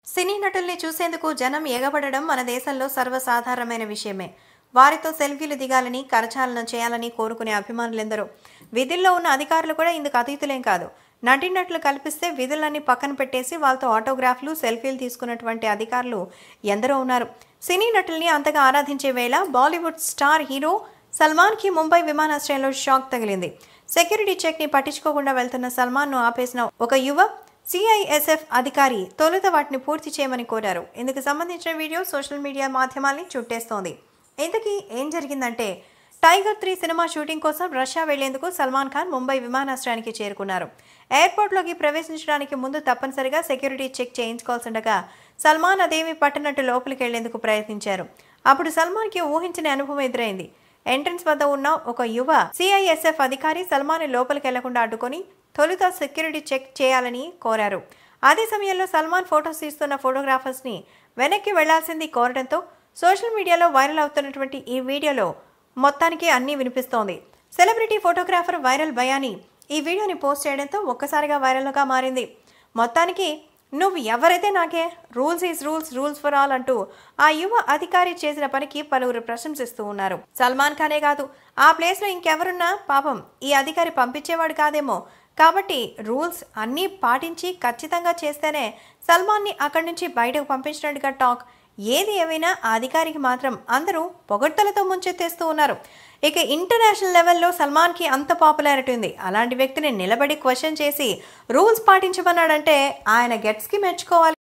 సినీ నటుల్ని చూసేందుకు జనం ఎగబడడం మన దేశంలో సర్వసాధారణమైన విషయమే వారితో సెల్ఫీలు దిగాలని కరచాలనం చేయాలని కోరుకునే అభిమానులెందరో విధుల్లో ఉన్న అధికారులు కూడా ఇందుకు అతీతులేం కాదు నటినట్లు కల్పిస్తే విధులన్నీ పక్కన పెట్టేసి వాళ్ళతో ఆటోగ్రాఫ్లు సెల్ఫీలు తీసుకున్నటువంటి అధికారులు ఎందరో ఉన్నారు సినీ నటుల్ని అంతగా ఆరాధించే వేళ బాలీవుడ్ స్టార్ హీరో సల్మాన్కి ముంబై విమానాశ్రయంలో షాక్ తగిలింది సెక్యూరిటీ చెక్ని పట్టించుకోకుండా వెళ్తున్న సల్మాన్ను ఆపేసిన ఒక యువ సిఐఎస్ఎఫ్ అధికారి తొలుత వాటిని పూర్తి చేయమని కోరారు ఇందుకు సంబంధించిన వీడియో సోషల్ మీడియా మాధ్యమాల్ని చుట్టేస్తోంది ఇంతకీ ఏం జరిగిందంటే టైగర్ త్రీ సినిమా షూటింగ్ కోసం రష్యా వెళ్లేందుకు సల్మాన్ ఖాన్ ముంబై విమానాశ్రయానికి చేరుకున్నారు ఎయిర్పోర్ట్లోకి ప్రవేశించడానికి ముందు తప్పనిసరిగా సెక్యూరిటీ చెక్ చేయించుకోవాల్సిండగా సల్మాన్ అదేమీ పట్టనట్టు లోపలికి వెళ్లేందుకు ప్రయత్నించారు అప్పుడు సల్మాన్కి ఊహించని అనుభవం ఎదురైంది ఎంట్రన్స్ వద్ద ఉన్న ఒక యువ సిఐఎస్ఎఫ్ అధికారి సల్మాన్ లోపలికి వెళ్లకుండా అడ్డుకొని తొలుత సెక్యూరిటీ చెక్ చేయాలని కోరారు అదే సమయంలో సల్మాన్ ఫొటోస్ తీస్తున్న ఫోటోగ్రాఫర్స్ని వెనక్కి వెళ్లాల్సింది కోరడంతో సోషల్ మీడియాలో వైరల్ అవుతున్నటువంటి ఈ వీడియోలో మొత్తానికి అన్నీ వినిపిస్తోంది సెలబ్రిటీ ఫోటోగ్రాఫర్ వైరల్ బయాని ఈ వీడియోని పోస్ట్ చేయడంతో ఒక్కసారిగా వైరల్గా మారింది మొత్తానికి నువ్వు ఎవరైతే నాకే rules is rules rules for all అంటూ ఆ యువ అధికారి చేసిన పనికి పలువురు ప్రశంసిస్తూ ఉన్నారు సల్మాన్ ఖానే కాదు ఆ ప్లేస్లో ఇంకెవరున్నా పాపం ఈ అధికారి పంపించేవాడు కాదేమో కాబట్టి రూల్స్ అన్నీ పాటించి ఖచ్చితంగా చేస్తేనే సల్మాన్ని అక్కడి నుంచి బయటకు పంపించినట్టుగా టాక్ ఏది ఏమైనా ఆ అధికారికి మాత్రం అందరూ పొగడ్తలతో ముంచెత్తేస్తూ ఉన్నారు ఇక ఇంటర్నేషనల్ లెవెల్లో సల్మాన్కి అంత పాపులారిటీ ఉంది అలాంటి వ్యక్తిని నిలబడి క్వశ్చన్ చేసి రూల్స్ పాటించమన్నాడంటే ఆయన గెట్స్కి మెచ్చుకోవాలి